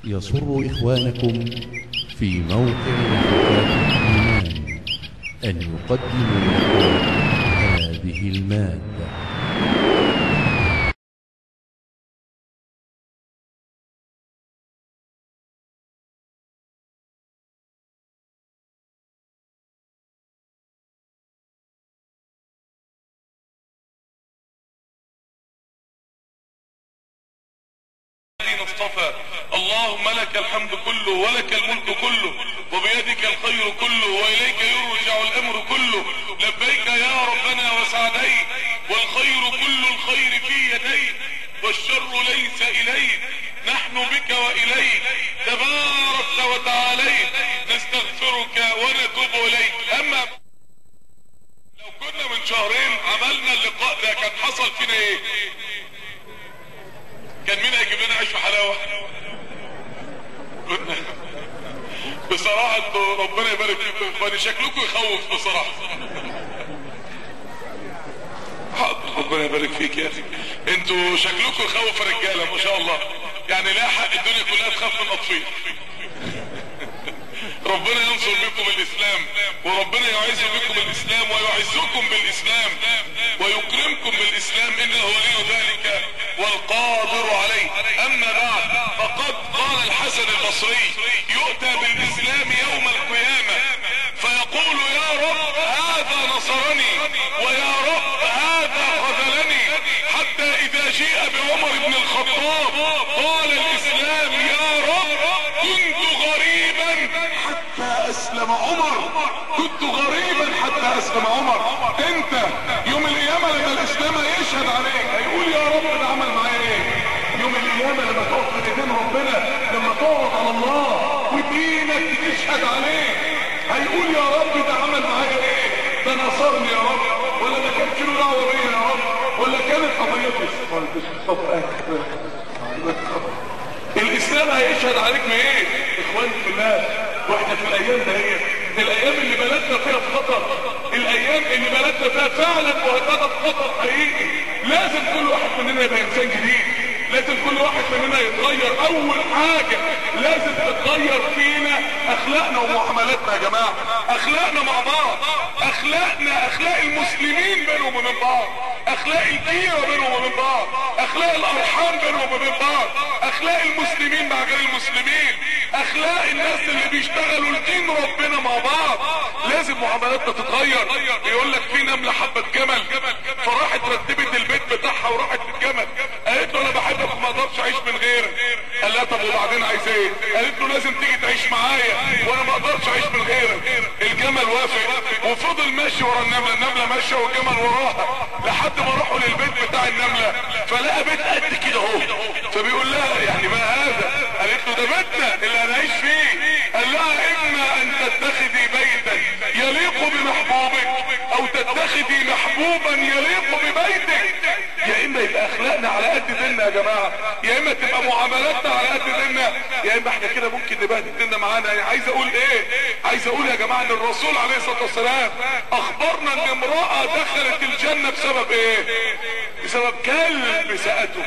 يسر إخوانكم في موقع محطات الإيمان أن يقدموا لكم هذه المادة الذين اصطفى اللهم لك الحمد كله ولك الملك كله وبيدك الخير كله وإليك يرجع الأمر كله لبيك يا ربنا وسعديك والخير كل الخير في يديك والشر ليس إليك نحن بك وإليك تباركت وتعاليت نستغفرك ونتوب إليك أما لو كنا من شهرين عملنا اللقاء ده كان حصل فينا ايه كان مين هيجيب لنا عيش وحلاوه كنا بصراحه انتوا ربنا يبارك فيكم يا اخواني شكلكم يخوف بصراحه حاضر ربنا يبارك فيك يا اخي انتوا شكلكم يخوف رجاله ما شاء الله يعني لا حق الدنيا كلها تخاف من اطفال ربنا ينصر بكم الاسلام وربنا يعز بكم الاسلام ويعزكم بالاسلام ويكرمكم بالاسلام انه ولي ذلك والقادر عليه اما بعد فقد قال الحسن البصري يؤتى بالاسلام يوم القيامة فيقول يا رب هذا نصرني ويا رب هذا خذلني حتى اذا جيء بعمر بن الخطاب قال الاسلام يا رب كنت غريبا حتى اسلم عمر كنت غريبا حتى اسلم عمر انت يوم القيامة لما الاسلام يشهد عليك هيقول يا رب ده عمل معايا ايه يوم القيامة لما تقف في ايدين ربنا لما تقعد على الله ودينك تشهد عليه هيقول يا رب ده عمل معايا ايه ده نصرني يا رب ولا ده كان له دعوه بيا يا رب ولا كانت قضيتي الاسلام هيشهد عليك بايه اخواني في الله واحنا في الايام دهيت الايام اللي بلدنا فيها في خطر الايام اللي بلدنا فيها فعلا مهدده في خطر حقيقي لازم كل واحد مننا يبقى انسان جديد لازم كل واحد مننا يتغير اول حاجة لازم تتغير فينا اخلاقنا ومعاملاتنا يا جماعة اخلاقنا مع بعض اخلاقنا اخلاق المسلمين بينهم وبين بعض اخلاق الجيرة بينهم وبين بعض اخلاق الارحام بينهم وبين بعض اخلاق المسلمين مع غير المسلمين اخلاق الناس اللي بيشتغلوا لدين ربنا مع بعض لازم معاملاتنا تتغير يقول لك في نملة حبت جمل فراحت رتبت البيت بتاعها وراحت للجمل قالت له انا بحبك وما اقدرش اعيش من غيرك قال لها طب وبعدين عايز ايه قالت له لازم تيجي تعيش معايا وانا ما اقدرش اعيش من غيرك الجمل وافق وفضل ماشي ورا النمله النمله ماشيه والجمل وراها لحد ما راحوا للبيت بتاع النمله فلقى بيت قد كده اهو فبيقول لها يعني ما هذا قالت له ده بيتنا اللي هنعيش فيه قال لها اما ان تتخذي بيتا يليق بمحبوبك او تتخذي محبوبا يليق ببيتك يا اما يبقى اخلاقنا على قد ديننا يا جماعه يا اما تبقى معاملاتنا على قد ديننا يا اما احنا كده ممكن نبهدل ديننا معانا يعني عايز اقول ايه عايز اقول يا جماعه ان الرسول عليه الصلاه والسلام اخبرنا ان امراه دخلت الجنه بسبب ايه بسبب كلب سأته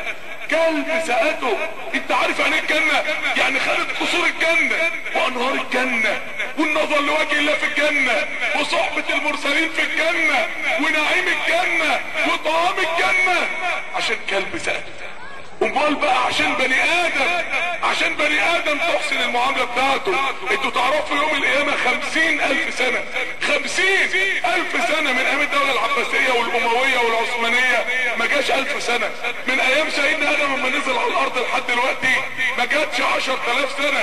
كلب سأته انت عارف يعني ايه الجنة يعني خدت قصور الجنة وانهار الجنة والنظر لوجه الله في الجنة وصحبة المرسلين في الجنة ونعيم الجنة وطعام الجنة عشان كلب سأته امال بقى عشان بني ادم عشان بني ادم تحسن المعاملة بتاعته انتوا تعرفوا يوم القيامة خمسين الف سنة خمسين الف سنة من ايام الدولة العباسية والاموية والعثمانية ما جاش الف سنة من ايام سيدنا ادم لما نزل على الارض لحد دلوقتي ما جاتش عشر تلاف سنة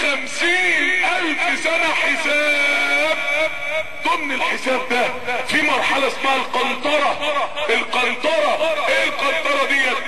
خمسين الف سنة حساب ضمن الحساب ده في مرحلة اسمها القنطرة القنطرة ايه القنطرة ديت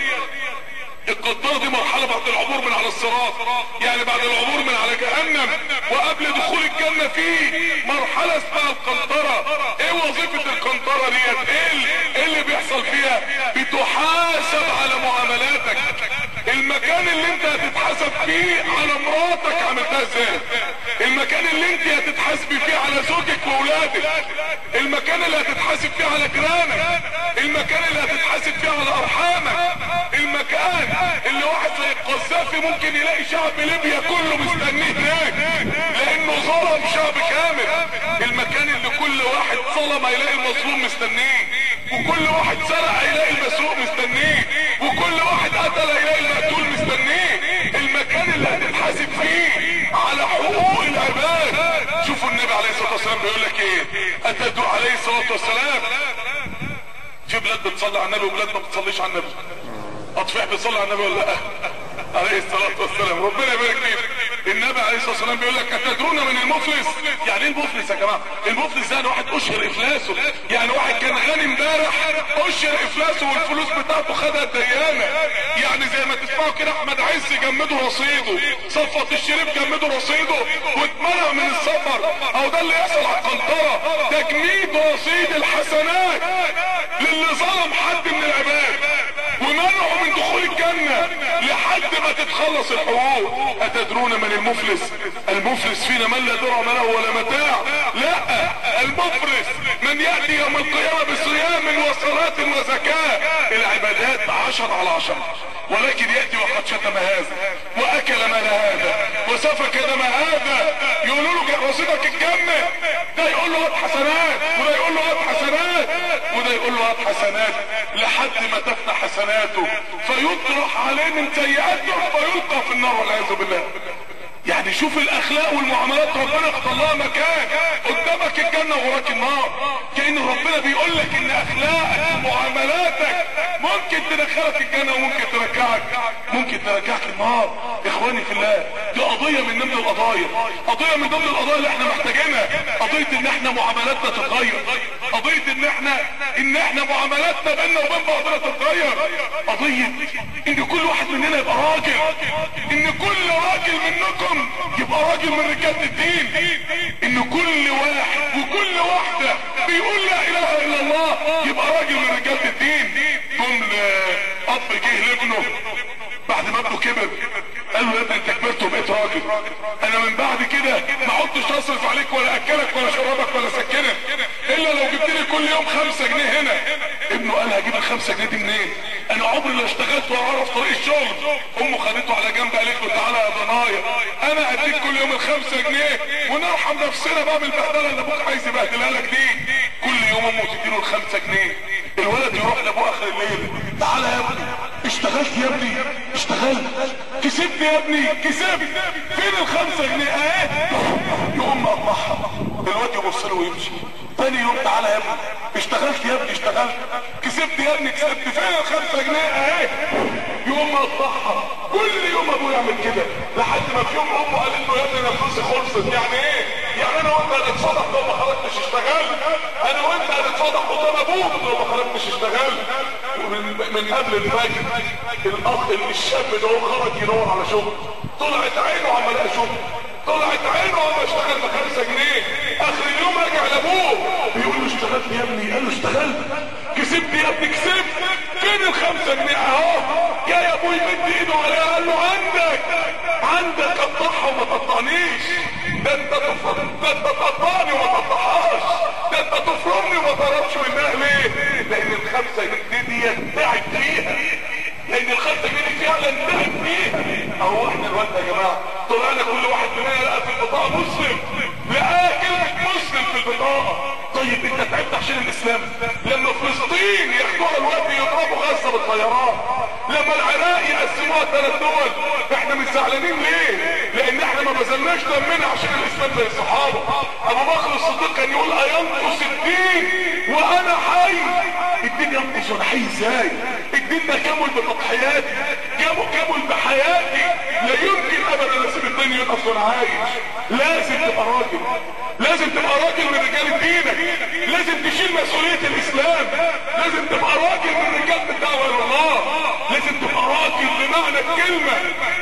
القنطرة دي مرحلة بعد العبور من على الصراط يعني بعد العبور من على جهنم وقبل دخول الجنة فيه مرحلة اسمها القنطرة ايه وظيفة القنطرة ديت ايه ال- ايه اللي بيحصل فيها بتحاسب على معاملاتك المكان اللي انت هتتحاسب فيه على مراتك عملتها ازاي المكان اللي انت هتتحاسبي فيه على زوجك واولادك المكان اللي هتتحاسب فيه على جيرانك المكان اللي هتتحاسب فيه على ارحامك المكان المكان اللي واحد زي القذافي ممكن يلاقي شعب ليبيا كله مستنيه هناك لانه ظلم شعب كامل المكان اللي كل واحد ظلم هيلاقي المظلوم مستنيه وكل واحد سرق هيلاقي المسروق مستنيه وكل واحد قتل هيلاقي المقتول مستنيه المكان اللي هتتحاسب فيه على حقوق العباد شوفوا النبي عليه الصلاه والسلام بيقول لك ايه اتدعو عليه الصلاه والسلام في بلاد بتصلي على النبي وبلاد ما بتصليش على النبي اطفال بيصلي على النبي ولا لا عليه الصلاة والسلام ربنا يبارك فيك النبي عليه الصلاة والسلام بيقول لك اتدرون من المفلس يعني ايه المفلس يا جماعة المفلس يعني واحد اشهر افلاسه يعني واحد كان غني امبارح اشهر افلاسه والفلوس بتاعته خدها الديانة يعني زي ما تسمعوا كده احمد عز جمدوا رصيده صفوة الشريف جمدوا رصيده واتمنع من السفر او ده اللي يحصل على القنطرة تجميد رصيد الحسنات للي ظلم حد من العباد ومنعه من دخول الجنة لحد ما تتخلص الحقوق اتدرون من المفلس المفلس فينا من لا درهم له ولا متاع لا المفلس من يأتي يوم القيامة بصيام وصلاة وزكاة العبادات عشر على عشر ولكن يأتي وقد شتم هذا واكل مال هذا وسفك دم هذا يقولوا له رصيدك الجنة ده يقول له هات حسنات وده يقول له هات حسنات وده يقول له هات حسنات لحد ما تفنى حسناته فيطرح عليه من سيئاته فيلقى في النار والعياذ بالله يعني شوف الاخلاق والمعاملات ربنا اختار لها مكان قدامك الجنه ووراك النار كأن ربنا بيقول لك ان اخلاقك ومعاملاتك ممكن تدخلك الجنه وممكن ترجعك ممكن ترجعك النار اخواني في الله دي قضيه من ضمن القضايا قضيه من ضمن القضايا اللي احنا محتاجينها قضيه ان احنا معاملاتنا تتغير قضيه ان احنا ان احنا معاملاتنا بيننا وبين بعضنا تتغير قضيه ان كل واحد مننا يبقى راجل ان كل راجل منكم يبقى راجل من رجال الدين ان كل واحد وكل واحدة بيقول لا اله الا الله يبقى راجل من رجال الدين جم اب جه لابنه بعد ما ابنه كبر قال له يا ابني انت كبرت وبقيت راجل انا من بعد كده ما عدتش اصرف عليك ولا اكلك ولا شربك ولا سكنك الا لو جبت لي كل يوم خمسة جنيه هنا ابنه قال هجيب الخمسة جنيه دي منين انا عمري لا اشتغلت ولا اعرف طريق الشغل امه خدته على جنب قالت له تعالى يا ضنايا انا اديك كل يوم الخمسة جنيه ونرحم نفسنا بقى بالبهدله اللي ابوك عايز يبهدلها لك دي كل يوم امه تديله الخمسة جنيه الولد يروح لابوه اخر الليل تعالى يا ابني اشتغلت يا ابني اشتغلت كسبت يا ابني كسبت فين الخمسة جنيه اهي يقوم مقطعها الواد يبص له ويمشي تاني يوم تعالى يا ابني اشتغلت يا ابني اشتغلت كسبت يا ابني كسبت فين الخمسة جنيه اهي يوم مقطعها كل يوم ابوه يعمل كده لحد ما في يوم امه قالت له يا ابني انا فلوسي خلصت يعني ايه يعني انا وانت هنتصدق لو ما خرجتش اشتغلت انا وانت هنتصدق قدام ابوك لو ما خرجتش اشتغلت ومن من قبل الفجر الاخ الشاب ده هو خرج يدور على شغل طلعت عينه عمال لقى شغل طلعت عينه عمال اشتغل بخمسة جنيه اخر اليوم رجع لابوه بيقول له اشتغلت يا ابني قال له اشتغلت كسبت يا ابني كسبت فين الخمسة جنيه اهو جاي ابوي يمد ايده عليها قال له عندك عندك قطعها وما تقطعنيش ده انت تفرم ده انت تقطعني وما تقطعهاش ده انت تفرمني وما تقربش منها ليه لان الخمسة جنيه دي تعب فيها لان الخمسة جنيه دي فعلا تعب فيها اهو احنا الوقت يا جماعة طلعنا كل واحد مننا لقى في البطاقة مسلم لقى كلمة مسلم في البطاقة طيب انت تعبت عشان الاسلام لما فلسطين ياخدوها الوقت يضربوا غزة بالطيران لما العراق يقسموها ثلاث دول احنا مش زعلانين ليه لان احنا ما بذلناش دمنا عشان الاسلام زي الصحابة ابو بكر الصديق كان يقول اينقص الدين وانا حي الدين ينقص وانا حي ازاي الدين ده كامل بتضحياتي كامل كامل بحياتي لا يمكن ابدا اسيب الدين ينقص وانا عايش لازم تبقى راجل لازم تبقى راجل من رجال دينك لازم تشيل مسؤولية الاسلام لازم تبقى راجل من رجال الدعوة الى الله لازم تبقى راجل بمعنى الكلمة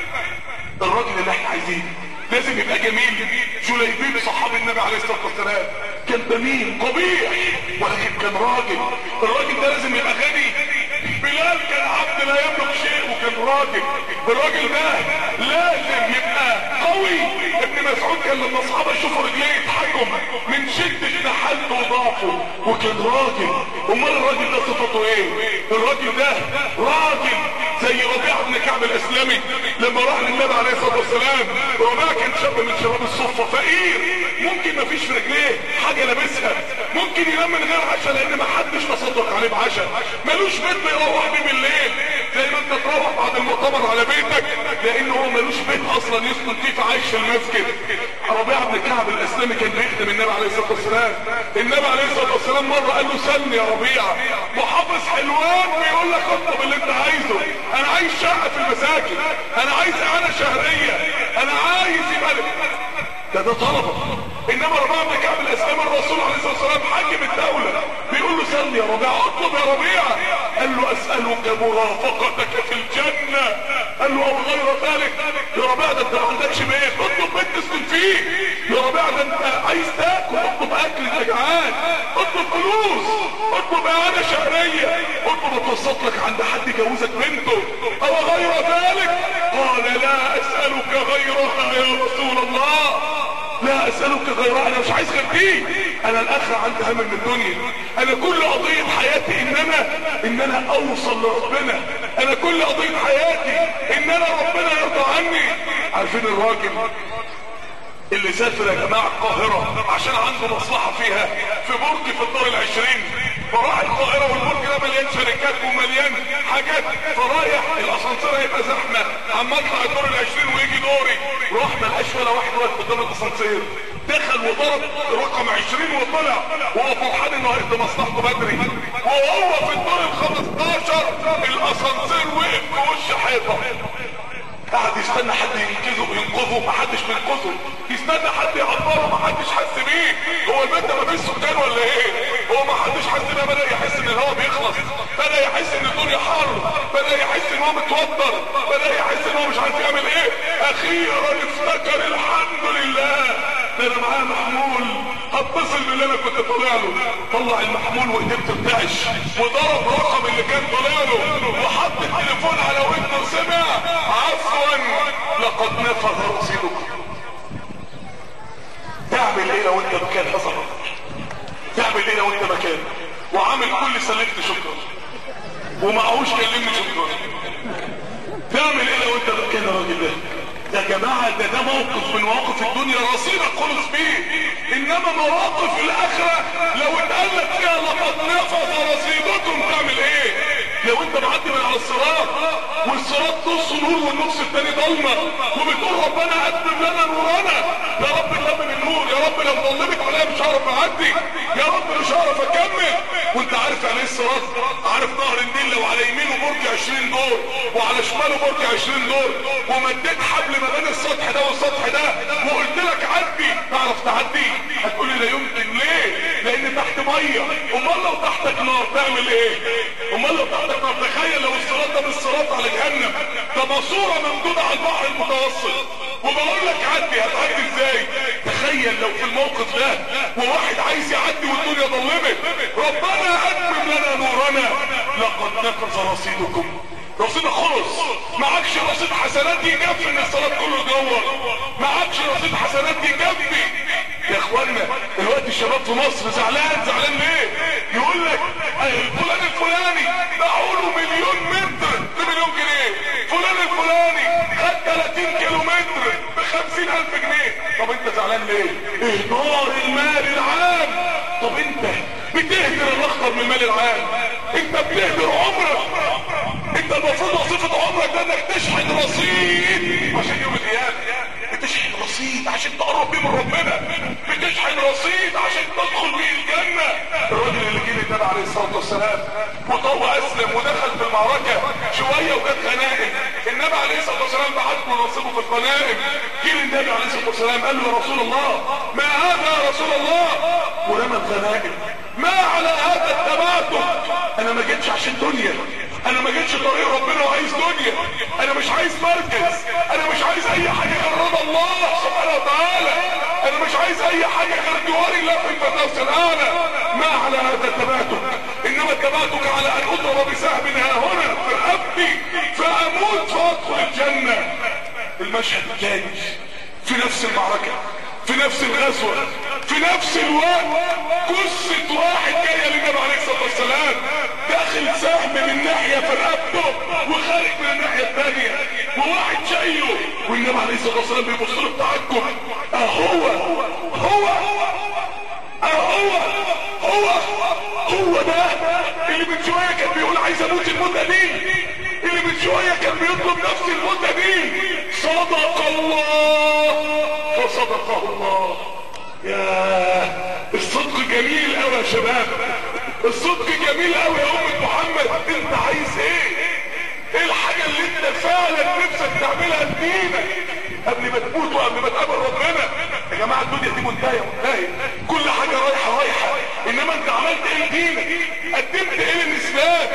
الراجل اللي احنا عايزينه لازم يبقى جميل جليبيب صحابي النبي عليه الصلاة والسلام كان بمين قبيح ولكن كان راجل الراجل ده لازم يبقى غني بلال كان عبد لا يملك شيء وكان راجل الراجل ده لازم يبقى قوي ابن مسعود كان لما اصحابه يشوفوا رجليه يضحكوا من شدة حالته وضعفه وكان راجل امال الراجل ده صفته ايه الراجل ده راجل زي ربيع بن كعب الاسلمي لما راح للنبي عليه الصلاه والسلام ربيع كان شاب من شباب الصفه فقير ممكن ما فيش في رجليه حاجه لابسها ممكن ينام من غير عشاء لان ما حدش تصدق عليه بعشاء ملوش بيت يروح بيه بالليل زي ما انت تروح بعد المؤتمر على بيتك لان هو ملوش بيت اصلا يسكن فيه فعايش في المسجد ربيع بن كعب الاسلمي كان بيخدم النبي عليه الصلاه والسلام النبي عليه الصلاه والسلام مره قال له سلني يا ربيع محافظ حلوان بيقول لك اطلب اللي انت عايزه انا عايز شقه في المساجد انا عايز اعانه شهريه انا عايز يبقى ده ده طلبه انما ربيع بن كعب الاسلامي الرسول عليه الصلاه والسلام حاكم الدوله بيقول له سلني يا ربيع اطلب يا ربيع قال له اسالك مرافقتك في الجنه قال له او غير ذلك يا ربيع ده انت ما عندكش بيت اطلب بيت تسكن فيه يا ربيع ده انت عايز تاكل اطلب اكل انت جعان اطلب فلوس اطلب اعانه شهريه اطلب اتوسط لك عند حد يجوزك بنته او غير ذلك قال لا اسالك غيرها يا رسول الله لا اسألك غيرها انا مش عايز غير دي انا الاخر عندي هم من الدنيا انا كل قضية حياتي ان انا ان انا اوصل لربنا انا كل قضية حياتي ان انا ربنا يرضى عني عارفين الراجل اللي سافر يا جماعة القاهرة عشان عنده مصلحة فيها في برج في الدور العشرين فراح القاهرة والبرج ده مليان شركات ومليان حاجات فرايح الاسانسير هيبقى زحمة عم اطلع الدور العشرين ويجي دوري راح ملقاش ولا واحد واقف قدام الاسانسير دخل وضرب رقم عشرين وطلع وهو فرحان انه هيقضي مصلحته بدري وهو في الدور الخمستاشر الاسانسير وقف في وش حيطة قعد يستنى حد ينقذه ينقذه ما حدش بينقذه يستنى حد يعبره ما حدش حس بيه هو البيت ده ما فيش سكان ولا ايه هو ما حدش حس بيه بدا يحس ان الهواء بيخلص بدا يحس ان الدنيا حر بدا يحس ان هو متوتر بدا يحس ان هو مش عارف يعمل ايه اخيرا افتكر الحمد لله ده انا معاه محمول اتصل باللي انا كنت طالع له طلع المحمول وايديه بترتعش وضرب رقم اللي كان طالع له وحط التليفون على ودنه وسمع عفوا لقد نفذ رصيدكم تعمل ايه لو انت مكان حصل تعمل ايه لو انت مكان وعامل كل سلمت شكرا ومعهوش كلمني شكرا تعمل ايه لو انت مكان الراجل ده يا جماعة ده ده موقف من مواقف الدنيا رصيدك خلص فيه انما مواقف الاخرة لو اتقال لك فيها لقد نفذ رصيدكم تعمل ايه لو انت معدي من على الصراط والصراط نص نور والنص التاني ضلمة وبتقول ربنا قدم لنا نورنا يا رب نلم النور يا رب لو ضلمت عليا مش هعرف اعدي يا رب مش هعرف اكمل وانت عارف يعني ايه الصراط عارف نهر النيل لو على يمينه برج 20 دور وعلى شماله برج 20 دور ومديت حبل ما بين السطح ده والسطح ده وقلت لك عدي تعرف تعدي هتقولي لا يمكن ليه لان تحت ميه امال لو تحتك نار تعمل ايه امال لو تحتك نار تخيل لو الصراط ده بالصراط على جهنم ده ماسوره ممدوده على البحر المتوسط وبقول لك عدي هتعدي ازاي تخيل لو في الموقف ده وواحد عايز يعدي والدنيا ظلمت ربنا اتمم لنا نورنا لقد نقص رصيدكم رصيدك خلص معكش رصيد حسنات يكفي ان الصلاة كله يدور معكش رصيد حسنات يكفي يا اخوانا دلوقتي الشباب في مصر زعلان زعلان ليه يقول لك فلان الفلاني باعوا له مليون متر بمليون جنيه فلان الفلاني خد 30 كيلو متر ب 50000 جنيه طب انت زعلان ليه اهدار المال العام طب انت بتهدر الاخضر من المال العام انت بتهدر عمرك انت المفروض وظيفة عمرك ده انك تشحن رصيد عشان يوم القيامة بتشحن رصيد عشان تقرب بيه من ربنا بتشحن رصيد عشان تدخل بيه الجنة الراجل اللي جه للنبي عليه الصلاة والسلام وطوى اسلم ودخل في المعركة شوية وجت غنائم النبي عليه الصلاة والسلام بعت له نصيبه في الغنائم جه للنبي عليه الصلاة والسلام قال له يا رسول الله ما هذا يا رسول الله ورمى الغنائم ما على هذا التباتم انا ما جيتش عشان دنيا انا ما جيتش طريق ربنا وعايز دنيا انا مش عايز مركز انا مش عايز اي حاجة غير رضا الله سبحانه وتعالى انا مش عايز اي حاجة غير جوار الله في الفتاوس الاعلى ما على هذا التباتك انما التباتك على ان اضرب بسهم ها هنا في رقبتي فاموت فادخل الجنة المشهد الثاني في نفس المعركة في نفس الغزوة في نفس الوقت قصة واحد جاية للنبي عليه الصلاة والسلام داخل سهم من ناحية في رقبته وخارج من الناحية الثانية وواحد شايله والنبي عليه الصلاة والسلام بيبص له بتعجب اهو هو اهو هو هو ده اللي من شوية كان بيقول عايز اموت الموتة دي اللي من شوية كان بيطلب نفس الموتة دي صدق الله فصدقه الله يا الصدق جميل قوي يا شباب الصدق جميل قوي يا امة محمد انت عايز ايه ايه الحاجة اللي انت فعلا نفسك تعملها لدينك قبل ما تموت وقبل ما تقابل ربنا يا جماعة الدنيا دي منتهية منتهية كل حاجة رايحة رايحة انما انت عملت ايه لدينك قدمت ايه للاسلام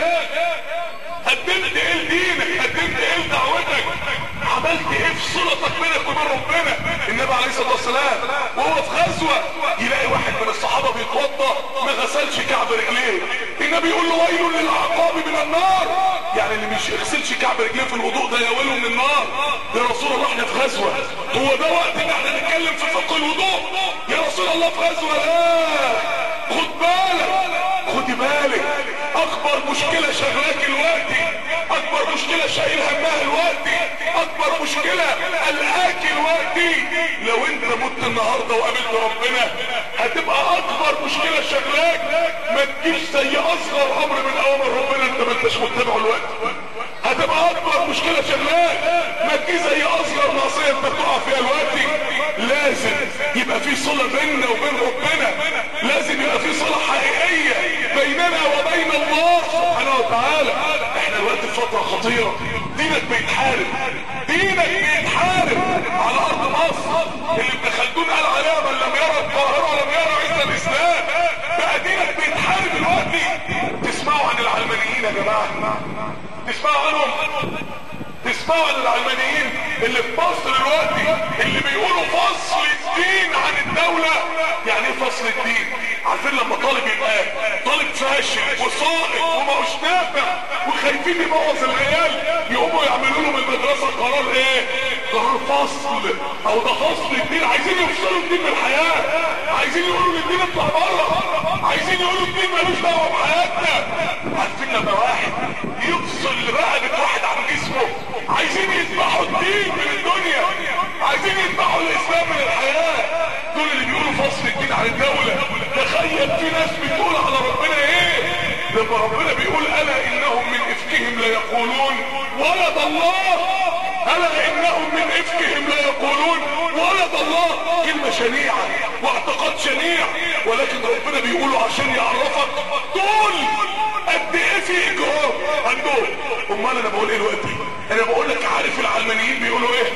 قدمت ايه لدينك قدمت ايه لدعوتك عملت ايه في صلتك بينك وبين ربنا النبي عليه الصلاه والسلام وهو في غزوه يلاقي واحد من الصحابه بيتوضا ما غسلش كعب رجليه النبي يقول له ويل للعقاب من النار يعني اللي مش يغسلش كعب رجليه في الوضوء ده يا ويله من النار يا رسول الله احنا في غزوه هو ده وقت ان احنا نتكلم في فقه الوضوء يا رسول الله في غزوه لا خد بالك خدي بالك اكبر مشكلة شغلاك الوقتي اكبر مشكلة شايل همها الوقتي اكبر مشكلة قلقاك الوقتي لو انت مت النهاردة وقابلت ربنا هتبقى اكبر مشكلة شغلاك ما تجيش زي اصغر امر من اوامر ربنا انت ما انتش متبعه الوقت هتبقى اكبر مشكلة شغلاك ما تجيش زي اصغر معصية انت بتقع فيها الوقت لازم يبقى في صلة بيننا وبين ربنا لازم يبقى في صلة حقيقية بيننا وبين الله سبحانه وتعالى احنا الوقت في فترة خطيرة دينك بيتحارب دينك بيتحارب على ارض مصر اللي ابن خلدون قال عليها من لم يرى القاهرة لم يرى عز الاسلام بقى دينك بيتحارب الوقت تسمعوا عن العلمانيين يا جماعة تسمعوا عنهم تسمعوا عن العلمانيين اللي في مصر دلوقتي اللي بيقولوا فصل الدين عن الدولة يعني ايه فصل الدين عارفين لما طالب يبقى طالب فاشل وصائب وماهوش نافع وخايفين يبوظ العيال يقوموا يعملوا له من المدرسة قرار ايه قرار فصل او ده فصل الدين عايزين يفصلوا الدين من الحياة عايزين يقولوا للدين اطلع بره عايزين يقولوا الدين ملوش دعوة بحياتنا عارفين لما واحد يفصل رقبة واحد عن جسمه عايزين يذبحوا الدين من الدنيا عايزين يذبحوا الاسلام من الحياة دول اللي بيقولوا فصل الدين عن الدولة تخيل في ناس بتقول على ربنا ايه لما ربنا بيقول الا انهم من افكهم لا يقولون ولد الله الا انهم من افكهم لا يقولون ولد الله كلمة شنيعة واعتقاد شنيع ولكن ربنا بيقوله عشان يعرفك دول قد ايه في اجرام عندهم امال انا بقول ايه دلوقتي انا بقول لك عارف العلمانيين بيقولوا ايه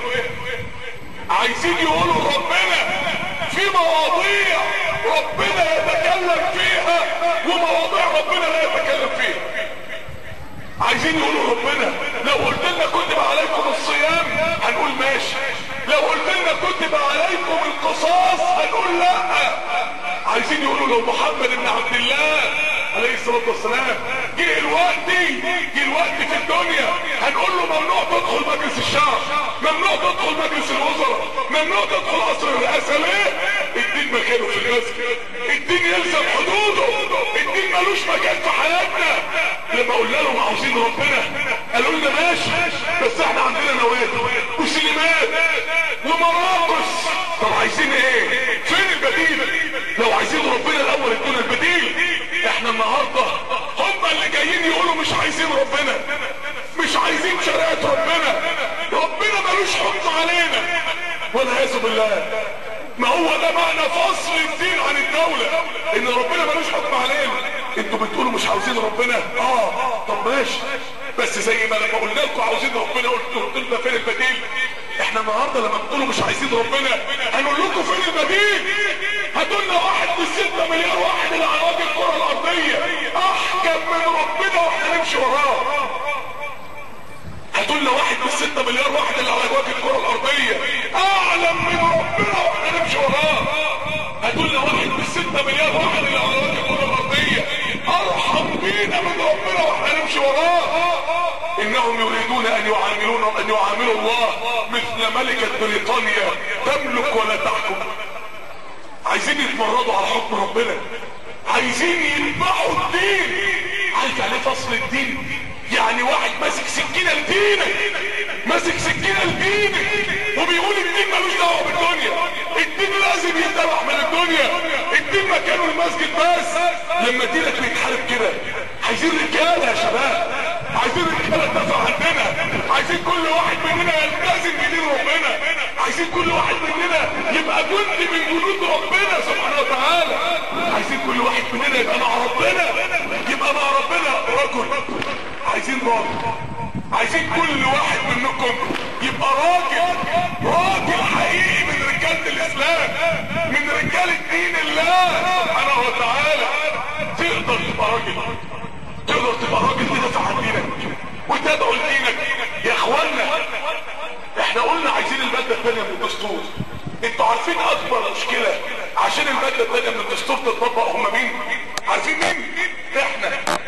عايزين يقولوا ربنا في مواضيع ربنا يتكلم فيها ومواضيع ربنا لا يتكلم فيها عايزين يقولوا ربنا لو قلت لنا كتب عليكم الصيام هنقول ماشي لو قلت لنا كتب عليكم القصاص هنقول لا عايزين يقولوا لو محمد بن عبد الله عليه الصلاة والسلام جه الوقت جه الوقت في الدنيا هنقول له ممنوع تدخل مجلس الشعب ممنوع تدخل مجلس الوزراء ممنوع تدخل قصر الرئاسة ليه الدين مكانه في المسجد الدين يلزم حدوده الدين ملوش مكان في حياتنا لما قلنا لهم عاوزين ربنا قالوا لنا ماشي بس احنا عندنا نوادي وسينمات ومراقص طب عايزين ايه فين البديل لو عايزين ربنا الاول ادونا البديل احنا النهارده هم اللي جايين يقولوا مش عايزين ربنا مش عايزين شريعه ربنا ربنا ملوش حكم علينا والعياذ بالله ما هو ده معنى فصل الدين عن الدولة ان ربنا ملوش حكم علينا انتوا بتقولوا مش عاوزين ربنا اه طب ماشي بس زي ما لما قلنا لكم عاوزين ربنا قلتوا قلت لنا فين البديل احنا النهارده لما بتقولوا مش عايزين ربنا هنقول لكم فين البديل هاتوا لنا واحد من 6 مليار واحد اللي على وجه الكره الارضيه احكم من ربنا واحنا نمشي وراه هاتوا لنا واحد من 6 مليار واحد اللي على وجه الكره الارضيه اعلم من ربنا واحنا نمشي وراه هاتوا لنا واحد من 6 مليار واحد اللي على وجه الكره الارضيه ارحم بينا من ربنا واحنا نمشي وراه انهم يريدون ان يعاملون ان يعاملوا الله مثل ملكة بريطانيا تملك ولا تحكم عايزين يتمردوا على حكم ربنا عايزين يذبحوا الدين عارف يعني ايه فصل الدين يعني واحد ماسك سكينه لدينك ماسك سكينه لدينك وبيقول الدين ملوش دعوه بالدنيا الدين لازم يتبع من الدنيا الدين مكانه المسجد بس لما دينك بيتحارب كده عايزين رجاله يا شباب عايزين رجاله تدافع عننا عايزين كل واحد مننا يلتزم بدين ربنا عايزين كل واحد مننا يبقى جندي من جنود ربنا سبحانه وتعالى عايزين كل واحد مننا يبقى مع ربنا يبقى مع ربنا رجل عايزين راجل عايزين كل واحد منكم يبقى راجل راجل حقيقي من رجالة الاسلام من رجالة دين الله سبحانه وتعالى تقدر تبقى راجل تقدر تبقى راجل تدافع عن دينك وتدعو لدينك يا اخوانا احنا قلنا عايزين المادة الثانية من الدستور انتوا عارفين اكبر مشكلة عشان المادة الثانية من الدستور تطبق هم مين عارفين مين احنا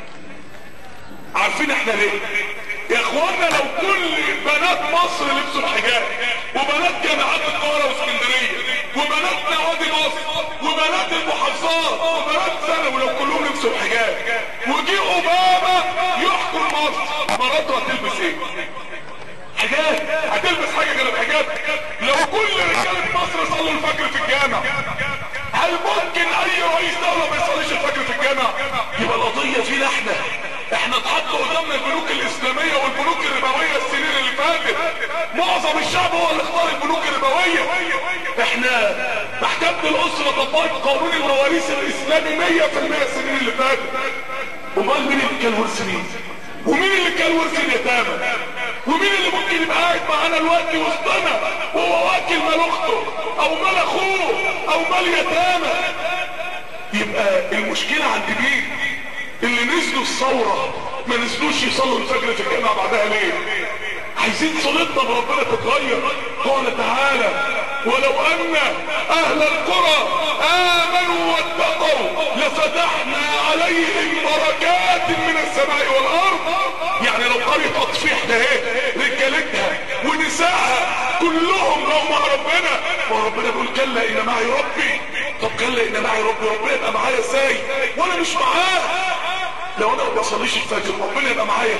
عارفين احنا ليه يا اخوانا لو كل بنات مصر لبسوا الحجاب وبنات جامعات القاهره واسكندريه وبنات نوادي مصر وبنات المحافظات وبنات ثانوي لو كلهم لبسوا الحجاب وجي اوباما يحكم مصر مراته هتلبس ايه حجاب هتلبس حاجه غير الحجاب لو كل رجاله مصر صلوا الفجر في الجامع هل ممكن اي رئيس دولة ما يصليش الفجر في الجامع يبقى القضية فينا احنا احنا اتحط قدامنا البنوك الاسلامية والبنوك الربوية السنين اللي فاتت معظم الشعب هو اللي اختار البنوك الربوية احنا محكمة الاسرة طبقت قانون المواريث الاسلامي 100% السنين اللي فاتت امال مين اللي كان ورث مين ومين اللي كان ورث اليتامى ومين اللي ممكن يبقى قاعد معانا الوقت وسطنا وهو واكل مال اخته او مال اخوه او مال يتامى يبقى المشكلة عند مين اللي نزلوا الثورة ما نزلوش يصلوا الفجر في الجامعة بعدها ليه عايزين صلتنا بربنا تتغير قال تعالى ولو ان اهل القرى امنوا واتقوا لفتحنا عليهم بركات من السماء والارض يعني لو قرية اطفيح ده ايه رجالتها ونسائها كلهم لو مع ربنا وربنا بيقول كلا ان معي ربي طب كلا ان معي ربي ربنا يبقى معايا ازاي وانا مش معاه لو انا ما بصليش الفجر ربنا يبقى معايا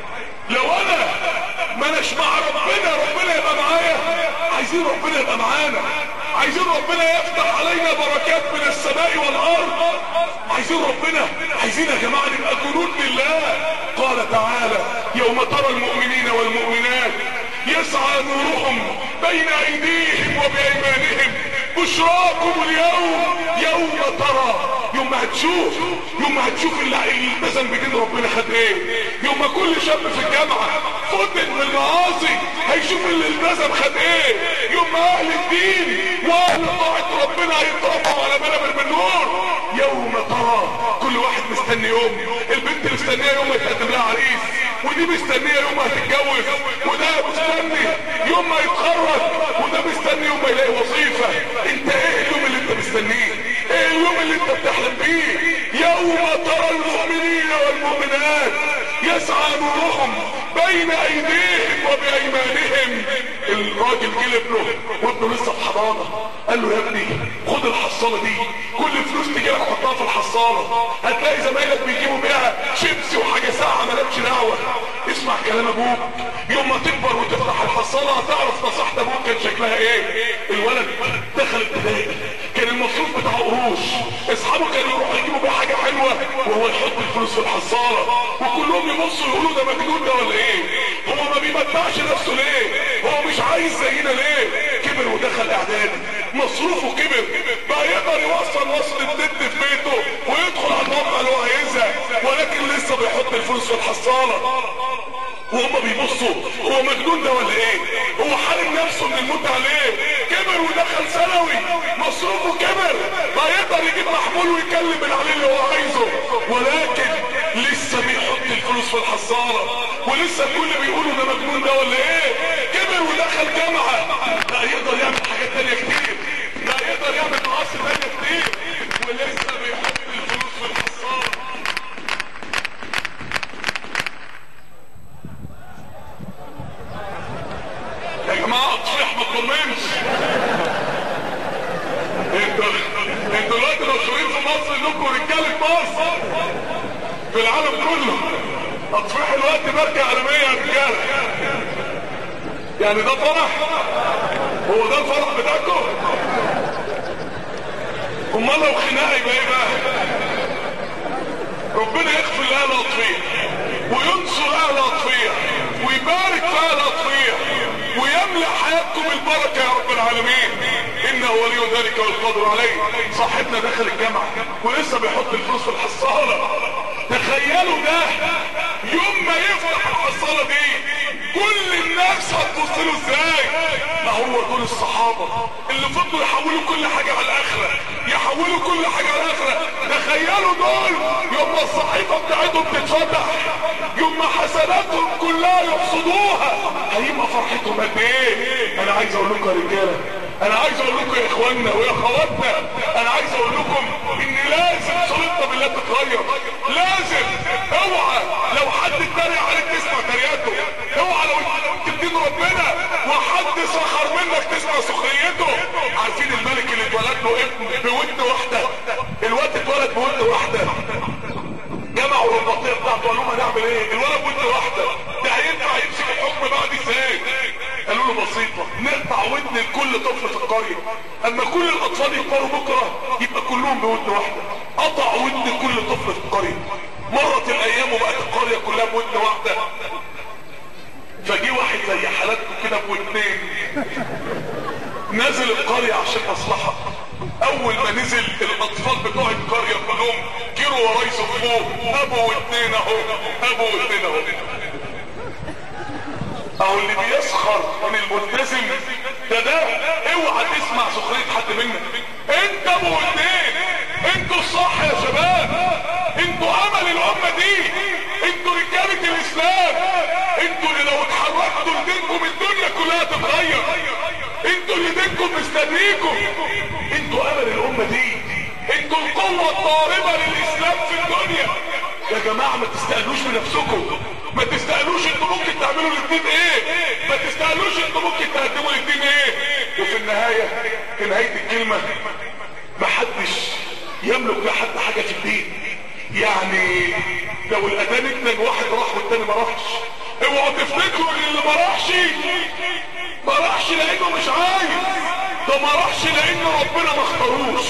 لو انا ما اناش مع ربنا ربنا يبقى معايا عايزين ربنا يبقى معانا عايزين ربنا يفتح علينا بركات من السماء والارض عايزين ربنا عايزين يا جماعه نبقى جنود لله قال تعالى يوم ترى المؤمنين والمؤمنات يسعى نورهم بين ايديهم وبايمانهم بشراكم اليوم يوم ترى يوم ما هتشوف يوم ما هتشوف اللي التزم بدين ربنا خد ايه يوم ما كل شاب في الجامعة فتن من المعاصي هيشوف اللي التزم خد ايه يوم ما اهل الدين واهل طاعة ربنا هيترفعوا على منابر من نور يوم ترى كل واحد مستني يوم البنت مستنيه يوم يتقدم لها عريس ودي مستنيه يوم هتتجوز وده مستني يوم ما يتخرج وده مستني يوم ما يلاقي وظيفه انت ايه اليوم اللي انت مستنيه ايه اليوم اللي انت بتحلم بيه يوم ترى المؤمنين والمؤمنات يسعى نورهم بين ايديهم وبايمانهم الراجل جه لابنه وابنه لسه في حضانه قال له يا ابني خد الحصاله دي كل فلوس تجي لك حطها في الحصاله هتلاقي زمايلك بيجيبوا بيها شيبسي وحاجه ساعه مالكش دعوه اسمع كلام ابوك يوم ما تكبر وتفتح الحصاله هتعرف نصيحه ابوك كان شكلها ايه الولد دخل ابتدائي كان المصروف بتاعه قروش اصحابه كانوا يروحوا يجيبوا بيه حاجه حلوه وهو يحط الفلوس في الحصاله وكلهم يبصوا يقولوا ده مجنون ده ولا ايه هو ما بيمتعش نفسه ليه هو مش عايز زينا ليه كبر ودخل اعدادي مصروفه كبر بقى يقدر يوصل وصل النت في بيته ويدخل على الموقع اللي هو عايزها ولكن لسه بيحط الفلوس في الحصاله وهم بيبصوا هو مجنون ده ولا ايه هو حارم نفسه من المتعه ليه كبر ودخل ثانوي مصروفه كبر بقى يقدر يجيب محمول ويكلم العلي اللي هو عايزه ولكن لسه بيحط الفلوس في الحصاله ولسه الكل بيقولوا ده مجنون ده ولا ايه كبر ودخل جامعه لا يقدر يعمل حاجات تانية كتير لا يقدر يعمل معاصي تانية كتير ولسه بيحط الفلوس في الحصاله يا جماعة اطفيح ما تطمنش انتوا انتوا دلوقتي مشهورين في مصر انكم رجالة مصر في العالم كله اطفيح الوقت ماركة عالمية يا رجالة يعني ده فرح هو ده الفرح بتاعكم امال لو خناقه يبقى ايه بقى ربنا يغفر لاهل اطفيح وينصر اهل اطفيح ويبارك في اهل اطفيح ويملأ حياتكم بالبركه يا رب العالمين انه ولي ذلك والقادر عليه صاحبنا دخل الجامعه ولسه بيحط الفلوس في الحصاله تخيلوا ده يوم ما يفتح الحصاله دي كل الناس هتبص له ازاي ما هو دول الصحابه اللي فضلوا يحولوا كل حاجه على الاخره يحولوا كل حاجه على الاخره تخيلوا دول يوم ما الصحيفه بتاعتهم تتفتح يوم ما حسناتهم كلها يحصدوها هيبقى فرحتهم قد ايه انا عايز اقول لكم يا رجاله انا عايز اقول لكم يا اخواننا ويا اخواتنا انا عايز اقول لكم ان لازم صلتنا بالله تتغير لازم اوعى لو حد اتريق عليك تسمع تريقته اوعى لو انت بدين ربنا وحد سخر منك تسمع سخريته عارفين الملك اللي اتولد له ابن بودن واحده الواد اتولد بودن واحده جمعوا الرباطيه بتاعته قالوا لهم هنعمل ايه الولد بودن واحده ده هينفع يمسك الحكم بعد ازاي قالوا له بسيطه نقطع ودن لكل طفل في القريه اما كل الاطفال يكبروا بكره يبقى كلهم بودن واحده قطع ودن كل طفل في القريه مرت الايام وبقت القريه كلها بودن واحده فجي واحد زي حالاتكم كده بودنين نزل القرية عشان مصلحة اول ما نزل الاطفال بتوع القرية كلهم جروا وراه يصفوه ابو واتنين اهو ابو واتنين اهو اهو اللي بيسخر من الملتزم ده ده اوعى تسمع سخرية حد منك انت ابو واتنين انتوا الصح يا شباب انتوا امل الامة دي انتوا رجالة الاسلام انتوا اللي لو اتحركتوا لدينكم الدنيا كلها تتغير انتوا اللي دينكم مستنيكم انتوا امل الامة دي انتوا القوة الضاربة للاسلام في الدنيا يا جماعة ما تستقلوش بنفسكم ما تستقلوش انتوا ممكن تعملوا للدين ايه ما تستقلوش انتوا ممكن تقدموا للدين ايه وفي النهاية في نهاية الكلمة محدش يملك لحد حاجة في الدين يعني لو الاذان اتنين واحد راح والتاني ما راحش اوعوا تفتكروا ان اللي ما راحش ما راحش لانه مش عايز ده ما راحش لانه ربنا ما اختاروش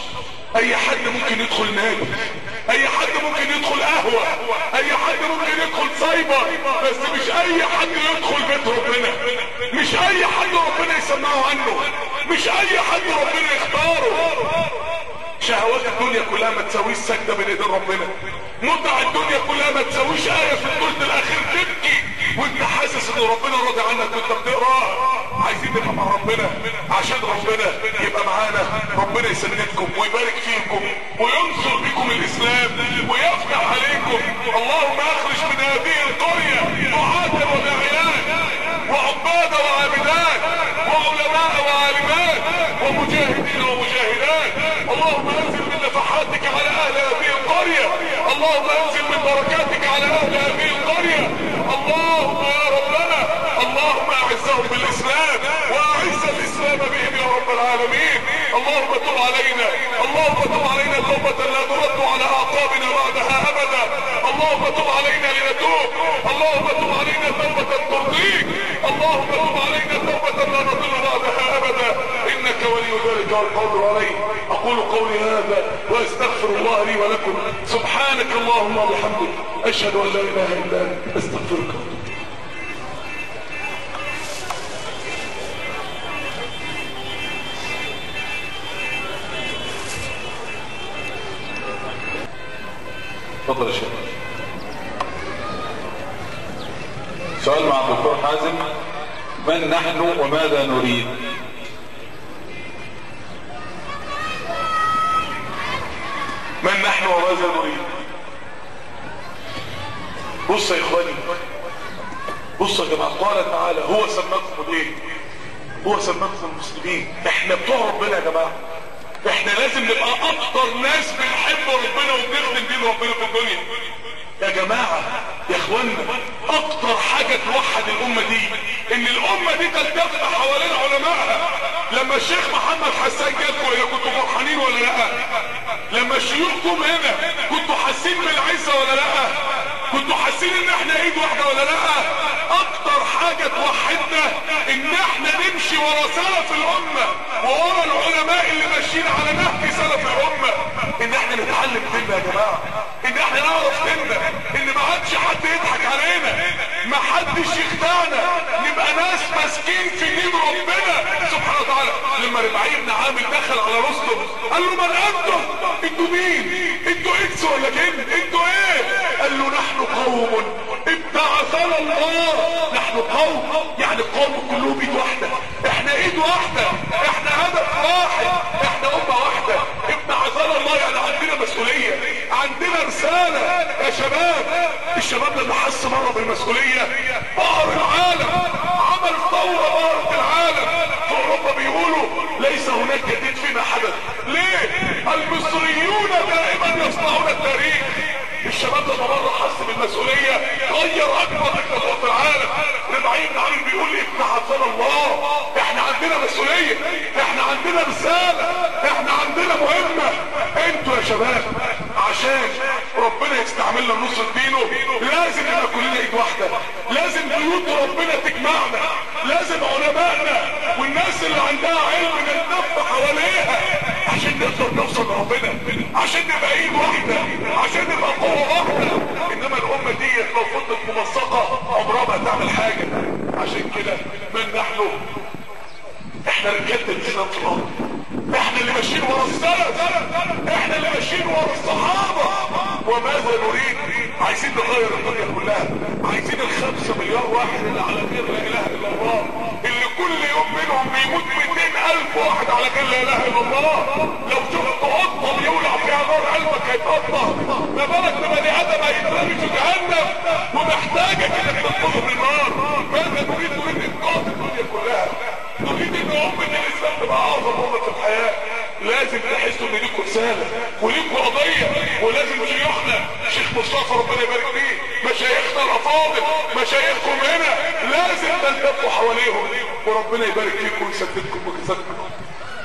اي حد ممكن يدخل نادي اي حد ممكن يدخل قهوة اي حد ممكن يدخل سايبر بس مش اي حد يدخل بيت ربنا مش اي حد ربنا يسمعه عنه مش اي حد ربنا يختاره شهوات الدنيا كلها ما تساويش سجدة بين ايدين ربنا متع الدنيا كلها ما تساويش آية في الثلث الاخير تبكي وانت حاسس ان ربنا راضي عنك وانت بتقراها عايزين نبقى مع ربنا عشان ربنا يبقى معانا ربنا يسندكم ويبارك فيكم وينصر بكم الاسلام ويفتح عليكم اللهم اخرج من هذه القرية دعاة وداعيات وعباد وعابدات وعلماء وعالمات ومجاهدين ومجاهدات اللهم انزل من نفحاتك على اهل هذه القرية اللهم انزل من بركاتك على اهل هذه القرية اللهم يا ربنا اللهم اعزهم بالاسلام واعز الاسلام بهم يا رب العالمين اللهم تب علينا اللهم تب علينا توبة لا ترد على اعقابنا بعدها ابدا اللهم تب علينا لنتوب اللهم تب علينا توبة ترضيك اللهم تب علينا توبة لا نضل بعدها ابدا انك ولي ذلك والقادر عليه اقول قولي هذا واستغفر الله لي ولكم سبحانك اللهم وبحمدك اشهد ان لا اله الا انت استغفرك تفضل يا شيخ سؤال مع الدكتور حازم من نحن وماذا نريد من نحن وماذا نريد بص يا اخواني بص يا جماعه قال تعالى هو سماكم الايه هو سماكم المسلمين احنا بتوع ربنا يا جماعه احنا لازم نبقى اكتر ناس بنحب ربنا وبنخدم دين ربنا في الدنيا يا جماعة يا اخوانا اكتر حاجة توحد الامة دي ان الامة دي تلتف حوالين علمائها لما الشيخ محمد حسان جالكم هنا كنتوا فرحانين ولا لا لما الشيوخ جم هنا كنتوا حاسين بالعزه ولا لا كنتوا حاسين ان احنا ايد واحده ولا لا اكتر حاجه توحدنا ان احنا نمشي ورا سلف الامه وورا العلماء اللي ماشيين على نهج سلف الامه ان احنا نتعلم ديننا يا جماعه ان احنا نعرف ديننا ان ما عادش حد يضحك علينا ما حدش يخدعنا نبقى ناس ماسكين في دين ربنا سبحانه وتعالى لما ربعي بن عامر دخل على رستم قال له من انتم انتوا مين انتوا انس ولا جن انتوا ايه قال له نحن قوم ابتعثنا الله نحن قوم يعني قوم كلهم ايد واحده احنا ايد واحده احنا هدف واحد احنا امه واحده ابتعثنا الله يعني عندنا مسؤوليه عندنا رساله يا شباب الشباب لما حس مره بالمسؤوليه بهر العالم عمل ثوره بهرت العالم في اوروبا بيقولوا ليس هناك جديد فيما حدث ليه المصريون دائما يصنعون التاريخ الشباب لما مره حس بالمسؤوليه غير اكبر اقتصاد في العالم ربعين بن عامر بيقول لي ابتعثنا الله احنا عندنا مسؤوليه احنا عندنا رساله احنا عندنا مهمه انتوا يا شباب عشان ربنا يستعملنا لنصر دينه لازم نبقى كلنا ايد واحده لازم بيوت ربنا تجمعنا لازم علمائنا والناس اللي عندها علم نلتف حواليها عشان نقدر نوصل لربنا عشان نبقى ايد واحده عشان نبقى قوه واحده انما الامه ديت لو فضلت ممزقه عمرها ما هتعمل حاجه عشان كده من نحن احنا رجاله الاسلام في الارض احنا اللي ماشيين ورا السلف احنا اللي ماشيين ورا الصحابه وماذا نريد عايزين نغير الدنيا كلها عايزين الخمسة مليار واحد اللي على غير لا اله الا الله اللي كل يوم منهم بيموت 200 الف واحد على غير لا اله الا الله لو شفت قطه بيولع فيها نار قلبك هيتقطع ما بالك ببني ادم هيترمي في جهنم ومحتاجك انك تنقذه من النار ماذا نريد نريد انقاذ الدنيا كلها نريد ان امه الاسلام تبقى اعظم امه في الحياه لازم تحسوا ان ليكوا رساله وليكوا قضيه ولازم شيوخنا شيخ مصطفى ربنا يبارك فيه مشايخنا الافاضل مشايخكم هنا لازم تلتفوا حواليهم وربنا يبارك فيكم ويسددكم ويجزاكم